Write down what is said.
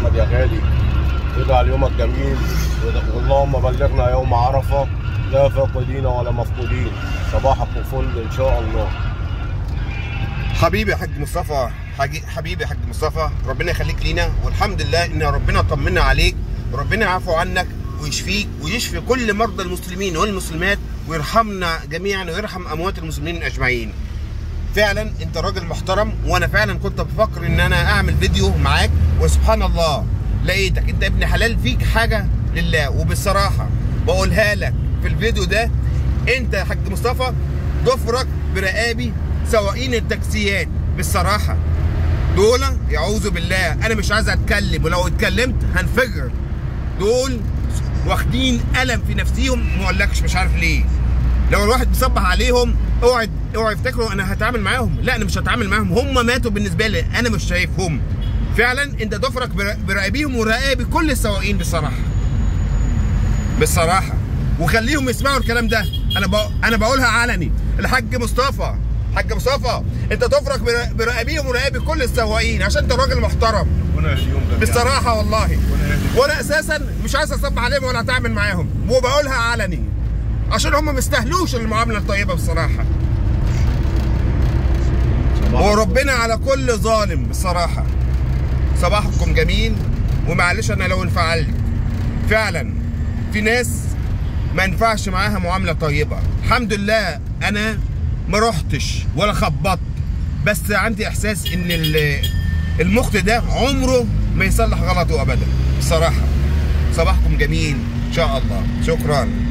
احمد يا غالي يجعل يومك جميل واللهم بلغنا يوم عرفه لا فاقدين ولا مفقودين صباحك وفل ان شاء الله حبيبي يا حاج مصطفى حاج- حبيبي يا حاج مصطفى ربنا يخليك لينا والحمد لله ان ربنا طمنا عليك وربنا يعفو عنك ويشفيك ويشفي كل مرضى المسلمين والمسلمات ويرحمنا جميعا ويرحم اموات المسلمين اجمعين فعلا انت راجل محترم وانا فعلا كنت بفكر ان انا اعمل فيديو معاك وسبحان الله لقيتك انت ابن حلال فيك حاجه لله وبالصراحه بقولها لك في الفيديو ده انت يا حاج مصطفى ضفرك برقابي سواقين التاكسيات بالصراحه دول يعوذ بالله انا مش عايز اتكلم ولو اتكلمت هنفجر دول واخدين الم في نفسيهم ما اقولكش مش عارف ليه لو الواحد بيصبح عليهم اوعى اوعى يفتكروا انا هتعامل معاهم لا انا مش هتعامل معاهم هم ماتوا بالنسبه لي انا مش شايفهم فعلا انت ضفرك بر- براقبيهم وراقبي كل السواقين بصراحه بالصراحه وخليهم يسمعوا الكلام ده انا بق... انا بقولها علني الحاج مصطفى حاج مصطفى انت ضفرك بر- براقبيهم وراقبي كل السواقين عشان انت راجل محترم ربنا يهديهم جميعا بالصراحه والله ربنا يهديهم. وانا اساسا مش عايز اصب عليهم ولا اتعامل معاهم وبقولها علني عشان هم ما يستاهلوش المعامله الطيبه بصراحه صباحك وربنا على كل ظالم بصراحه صباحكم جميل ومعلش انا لو انفعلت فعلا في ناس ما ينفعش معاها معامله طيبه الحمد لله انا ما رحتش ولا خبطت بس عندي احساس ان ال- المخت ده عمره ما يصلح غلطه ابدا بصراحه صباحكم جميل ان شاء الله شكرا